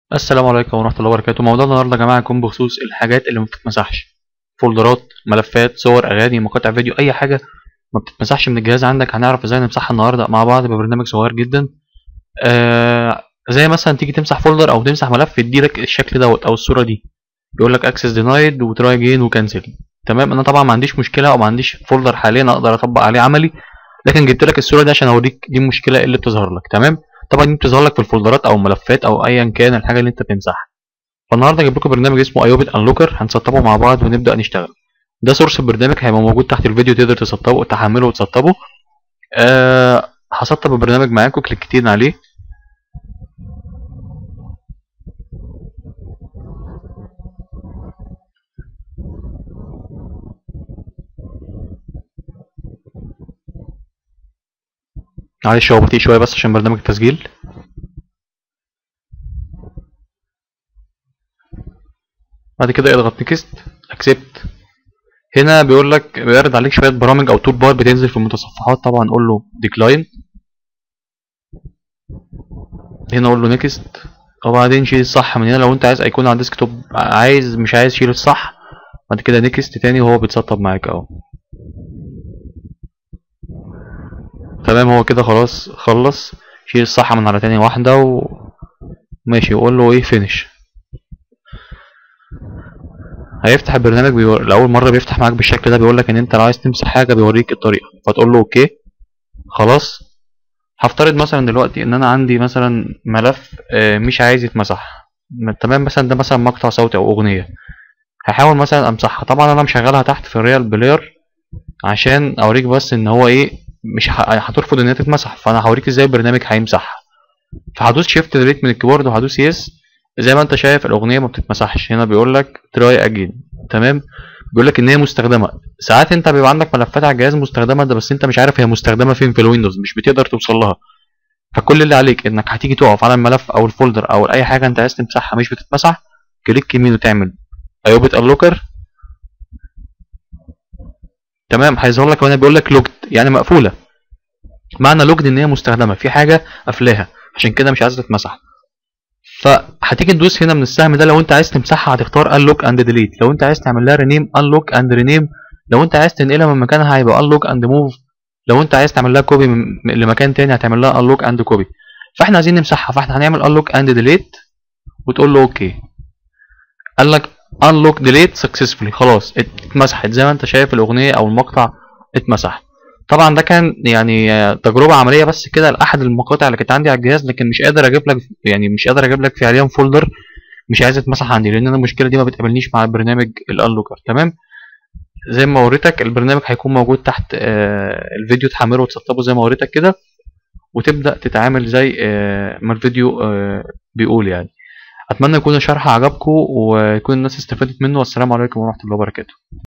السلام عليكم ورحمة الله وبركاته موضوعنا النهاردة يا جماعة هيكون بخصوص الحاجات اللي ما بتتمسحش فولدرات ملفات صور أغاني مقاطع فيديو أي حاجة ما بتتمسحش من الجهاز عندك هنعرف ازاي نمسحها النهاردة مع بعض ببرنامج صغير جدا آه زي مثلا تيجي تمسح فولدر أو تمسح ملف يديلك الشكل دوت أو الصورة دي بيقول لك اكسس دينايد وتراي جين وكانسل تمام انا طبعا ما عنديش مشكله او ما عنديش فولدر حاليا اقدر اطبق عليه عملي لكن جبت لك الصوره دي عشان اوريك دي المشكله إيه اللي بتظهر لك تمام طبعا دي بتظهر لك في الفولدرات او الملفات او ايا كان الحاجه اللي انت بتمسحها فالنهارده جايب لكم برنامج اسمه ايوبيت انلوكر هنسطبه مع بعض ونبدا نشتغل ده سورس البرنامج هيبقى موجود تحت الفيديو تقدر تسطبه تحمله وتسطبه أه هسطب البرنامج معاكم كليكتين عليه معلش هو بطيء شويه بس عشان برنامج التسجيل بعد كده اضغط نكست اكسبت هنا بيقول لك بيعرض عليك شويه برامج او تول بار بتنزل في المتصفحات طبعا قول له ديكلاين هنا قول له نكست وبعدين شيل الصح من هنا لو انت عايز ايقونه على الديسكتوب عايز مش عايز شيل الصح بعد كده نكست تاني وهو بيتسطب معاك اهو تمام هو كده خلاص خلص شيل الصح من على تاني واحدة و ماشي وقول له ايه فينش هيفتح البرنامج بيور... لأول مرة بيفتح معاك بالشكل ده بيقولك ان انت لو عايز تمسح حاجة بيوريك الطريقة فتقول له اوكي خلاص هفترض مثلا دلوقتي ان انا عندي مثلا ملف مش عايز يتمسح تمام مثلا ده مثلا مقطع صوتي او اغنية هحاول مثلا امسحها طبعا انا مشغلها تحت في الريال بلاير عشان اوريك بس ان هو ايه مش هترفض ان هي تتمسح فانا هوريك ازاي البرنامج هيمسحها فهدوس شيفت ديليت من الكيبورد وهدوس يس زي ما انت شايف الاغنيه ما بتتمسحش هنا بيقول لك تراي اجين تمام بيقول لك ان هي مستخدمه ساعات انت بيبقى عندك ملفات على الجهاز مستخدمه ده بس انت مش عارف هي مستخدمه فين في الويندوز مش بتقدر توصل لها فكل اللي عليك انك هتيجي تقف على الملف او الفولدر او اي حاجه انت عايز تمسحها مش بتتمسح كليك يمين وتعمل ايوبيت انلوكر تمام هيظهر لك هنا بيقول لك لوجد يعني مقفوله معنى لوجد ان هي مستخدمه في حاجه قافلاها عشان كده مش عايزه تتمسح فهتيجي تدوس هنا من السهم ده لو انت عايز تمسحها هتختار انلوك اند ديليت لو انت عايز تعمل لها رينيم انلوك اند رينيم لو انت عايز تنقلها من مكانها هيبقى انلوك اند موف لو انت عايز تعمل لها كوبي لمكان تاني هتعمل لها انلوك اند كوبي فاحنا عايزين نمسحها فاحنا هنعمل انلوك اند ديليت وتقول له اوكي قال لك انلوك ديليت سكسسفولي خلاص اتمسحت زي ما انت شايف الاغنيه او المقطع اتمسح طبعا ده كان يعني تجربه عمليه بس كده لاحد المقاطع اللي كانت عندي على الجهاز لكن مش قادر اجيب لك يعني مش قادر اجيب لك فعليا فولدر مش عايز يتمسح عندي لان انا المشكله دي ما بتقابلنيش مع البرنامج الانلوكر تمام زي ما وريتك البرنامج هيكون موجود تحت الفيديو تحمله وتسطبه زي ما وريتك كده وتبدا تتعامل زي ما الفيديو بيقول يعني اتمنى يكون الشرح عجبكم ويكون الناس استفادت منه والسلام عليكم ورحمه الله وبركاته